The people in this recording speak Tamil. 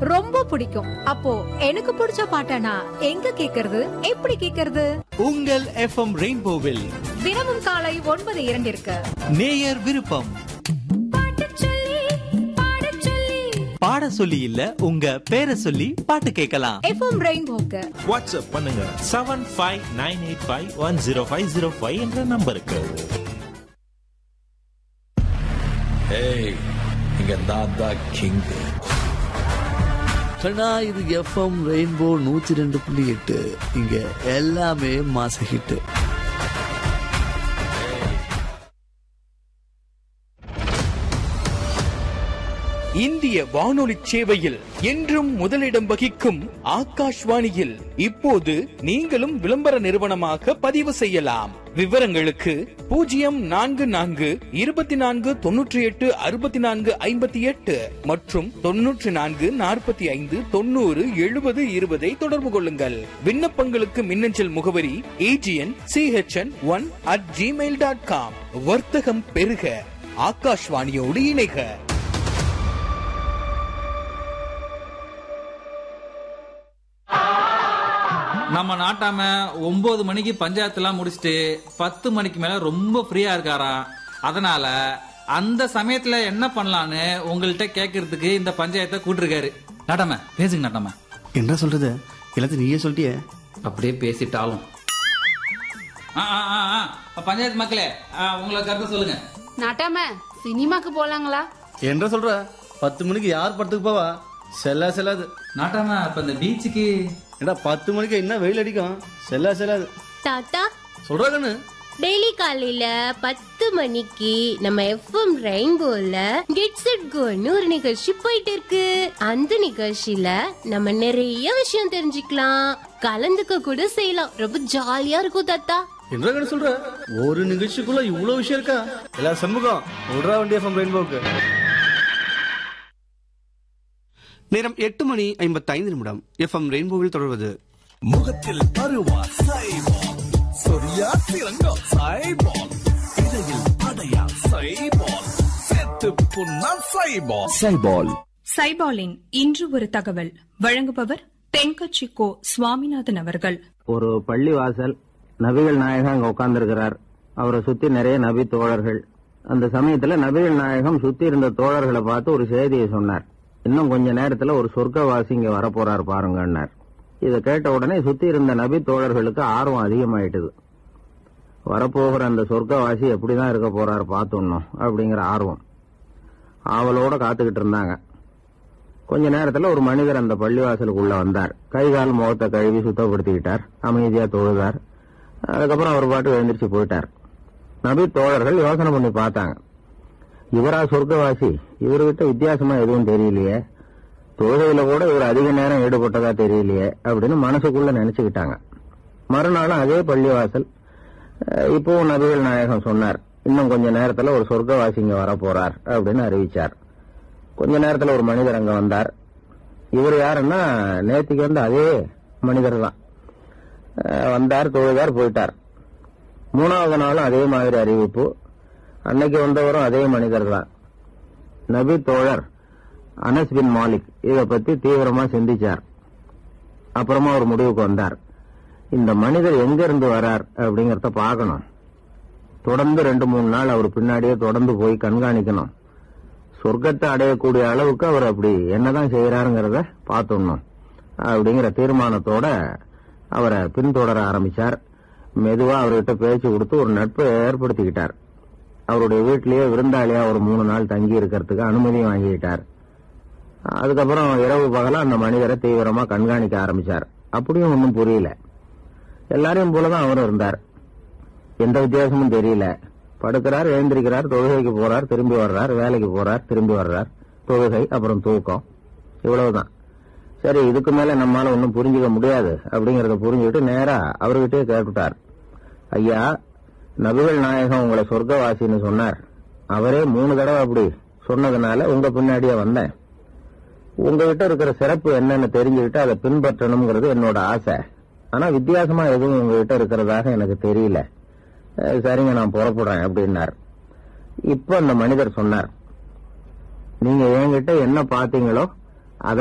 ரொம்ப பிடிக்கும் அப்போ எனக்கு பிடிச்ச பாட்டனா எங்க கேக்குறது எப்படி கேக்குறது உங்கள் எஃப்எம் ரெயின்போவில் தினமும் காலை ஒன்பது இரண்டிற்கு நேயர் விருப்பம் பாடச் சொல்லி, பாடச் சொல்லி. பாட சொல்லி இல்ல உங்க பேரை சொல்லி பாட்டு கேட்கலாம் FM ரெயின்போக்கு வாட்ஸ்அப் பண்ணுங்க seven five nine eight five one zero five zero five என்ற நம்பருக்கு ஏய் இங்க நான் தான் கிங் கண்ணா இது எஃப்எம் ரெயின்போ நூத்தி ரெண்டு புள்ளி எட்டு இங்க எல்லாமே மாச ஹிட் இந்திய வானொலி சேவையில் என்றும் முதலிடம் வகிக்கும் ஆகாஷ்வாணியில் இப்போது நீங்களும் விளம்பர நிறுவனமாக பதிவு செய்யலாம் விவரங்களுக்கு பூஜ்ஜியம் நான்கு நான்கு இருபத்தி நான்கு தொன்னூற்றி எட்டு அறுபத்தி நான்கு ஐம்பத்தி எட்டு மற்றும் தொன்னூற்றி நான்கு நாற்பத்தி ஐந்து தொண்ணூறு எழுபது இருபதை தொடர்பு கொள்ளுங்கள் விண்ணப்பங்களுக்கு மின்னஞ்சல் முகவரி AGN CHN one at Gmail dot com வர்த்தகம் பெருக ஆகாஷ்வாணியோடு இணைக நம்ம நாட்டாம ஒன்பது மணிக்கு பஞ்சாயத்துலாம் முடிச்சுட்டு பத்து மணிக்கு மேல ரொம்ப ஃப்ரீயா இருக்காராம் அதனால அந்த சமயத்துல என்ன பண்ணலான்னு உங்கள்கிட்ட கேட்கறதுக்கு இந்த பஞ்சாயத்தை கூட்டிருக்காரு நாட்டாம பேசுங்க நாட்டாம என்ன சொல்றது எல்லாத்தையும் நீயே சொல்லிட்டியே அப்படியே பேசிட்டாலும் ஆ, ஆ, ஆ, ஆ. பஞ்சாயத்து மக்களே ஆ, உங்களை கருத்து சொல்லுங்க நாட்டாம சினிமாக்கு போலாங்களா என்ன சொல்ற பத்து மணிக்கு யார் படத்துக்கு போவா செல்லா செல்லாது நாட்டாம இப்ப இந்த பீச்சுக்கு ஏடா பத்து மணிக்கு என்ன வெயில் அடிக்கும் செல்லா செல்லாது தாத்தா சொல்றா கண்ணு டெய்லி காலையில பத்து மணிக்கு நம்ம எஃப்எம் ரெயின்போல கெட்ஸ் இட் கோன்னு ஒரு நிகழ்ச்சி போயிட்டு இருக்கு அந்த நிகழ்ச்சியில நம்ம நிறைய விஷயம் தெரிஞ்சுக்கலாம் கலந்துக்க கூட செய்யலாம் ரொம்ப ஜாலியா இருக்கும் தாத்தா என்ன கண்ணு சொல்ற ஒரு நிகழ்ச்சிக்குள்ள இவ்வளவு விஷயம் இருக்கா எல்லா சண்முகம் விடுறா வண்டி எஃப்எம் ரெயின்போக்கு நேரம் எட்டு மணி ஐம்பத்தி ஐந்து நிமிடம் எஃப்எம் ரெயின்போவில் தொடர்வது முகத்தில் பருவா சைபால் சொரியா சிறங்கா சைபால் இடையில் அடையா சைபால் செத்து புண்ணா சைபால் சைபால் சைபாலின் இன்று ஒரு தகவல் வழங்குபவர் தென்கட்சி கோ சுவாமிநாதன் அவர்கள் ஒரு பள்ளி வாசல் நபிகள் நாயகம் அங்க உட்கார்ந்திருக்கிறார் அவரை சுத்தி நிறைய நபி தோழர்கள் அந்த சமயத்துல நபிகள் நாயகம் சுத்தி இருந்த தோழர்களை பார்த்து ஒரு செய்தியை சொன்னார் இன்னும் கொஞ்ச நேரத்துல ஒரு சொர்க்கவாசி இங்க வரப்போறார் பாருங்கன்னார் இதை கேட்ட உடனே சுத்தி இருந்த நபி தோழர்களுக்கு ஆர்வம் அதிகமாயிட்டுது வரப்போகிற அந்த சொர்க்கவாசி எப்படிதான் இருக்க போறார் பார்த்தோன்னும் அப்படிங்கிற ஆர்வம் ஆவலோட காத்துக்கிட்டு இருந்தாங்க கொஞ்ச நேரத்துல ஒரு மனிதர் அந்த பள்ளிவாசலுக்குள்ள வந்தார் கை கால் முகத்தை கழுவி சுத்தப்படுத்திக்கிட்டார் அமைதியா தொழுதார் அதுக்கப்புறம் அவர் பாட்டு எழுந்திரிச்சு போயிட்டார் நபி தோழர்கள் யோசனை பண்ணி பார்த்தாங்க இவரா சொர்க்கவாசி இவர்கிட்ட வித்தியாசமா எதுவும் தெரியலையே தொழுகையில கூட இவர் அதிக நேரம் ஈடுபட்டதா தெரியலையே அப்படின்னு மனசுக்குள்ள நினைச்சுக்கிட்டாங்க மறுநாளும் அதே பள்ளிவாசல் அஹ், இப்பவும் நபிகள் நாயகம் சொன்னார் இன்னும் கொஞ்ச நேரத்துல ஒரு சொர்க்கவாசி இங்க வர போறார் அப்படின்னு அறிவிச்சார் கொஞ்ச நேரத்துல ஒரு மனிதர் அங்க வந்தார் இவர் யாருன்னா நேத்திக்கு வந்து அதே மனிதர் தான் அஹ், வந்தார் தொழுதார் போயிட்டார் மூணாவது நாளும் அதே மாதிரி அறிவிப்பு அன்னைக்கு வந்தவரும் அதே மனிதர் தான் நபி தோழர் அனஸ் பின் மாலிக் இத பத்தி தீவிரமா சிந்திச்சார் அப்புறமா ஒரு முடிவுக்கு வந்தார் இந்த மனிதர் எங்க இருந்து வரார் அப்படிங்கறத பார்க்கணும் தொடர்ந்து ரெண்டு மூணு நாள் அவர் பின்னாடியே தொடர்ந்து போய் கண்காணிக்கணும் சொர்க்கத்தை அடையக்கூடிய அளவுக்கு அவர் அப்படி என்னதான் செய்யறாருங்கிறத பார்த்துடணும் அப்படிங்கிற தீர்மானத்தோட அவரை பின்தொடர ஆரம்பிச்சார் மெதுவா அவர்கிட்ட பேச்சு கொடுத்து ஒரு நட்பை ஏற்படுத்திக்கிட்டார் அவருடைய வீட்டிலேயே விருந்தாளியா ஒரு மூணு நாள் தங்கி இருக்கிறதுக்கு அனுமதி வாங்கிக்கிட்டார் அதுக்கப்புறம் இரவு பகலா அந்த மனிதரை தீவிரமா கண்காணிக்க ஆரம்பிச்சார் அப்படியும் ஒன்றும் புரியல எல்லாரையும் போலதான் அவரும் இருந்தார் எந்த வித்தியாசமும் தெரியல படுக்கிறார் எழுந்திருக்கிறார் தொழுகைக்கு போறார் திரும்பி வர்றார் வேலைக்கு போறார் திரும்பி வர்றார் தொழுகை அப்புறம் தூக்கம் இவ்வளவுதான் சரி இதுக்கு மேல நம்மால ஒன்றும் புரிஞ்சுக்க முடியாது அப்படிங்கறத புரிஞ்சுக்கிட்டு நேரா அவர்கிட்டயே கேட்டுட்டார் ஐயா நபிகள் நாயகம் உங்களை சொர்க்கவாசின்னு சொன்னார் அவரே மூணு தடவை அப்படி சொன்னதுனால உங்க பின்னாடியே வந்தேன் உங்ககிட்ட இருக்கிற சிறப்பு என்னன்னு தெரிஞ்சுக்கிட்டு அதை பின்பற்றணுங்கிறது என்னோட ஆசை ஆனா வித்தியாசமா எதுவும் உங்ககிட்ட இருக்கிறதாக எனக்கு தெரியல அஹ் சரிங்க நான் புறப்படுறேன் அப்படின்னார் இப்ப அந்த மனிதர் சொன்னார் நீங்க என்கிட்ட என்ன பாத்தீங்களோ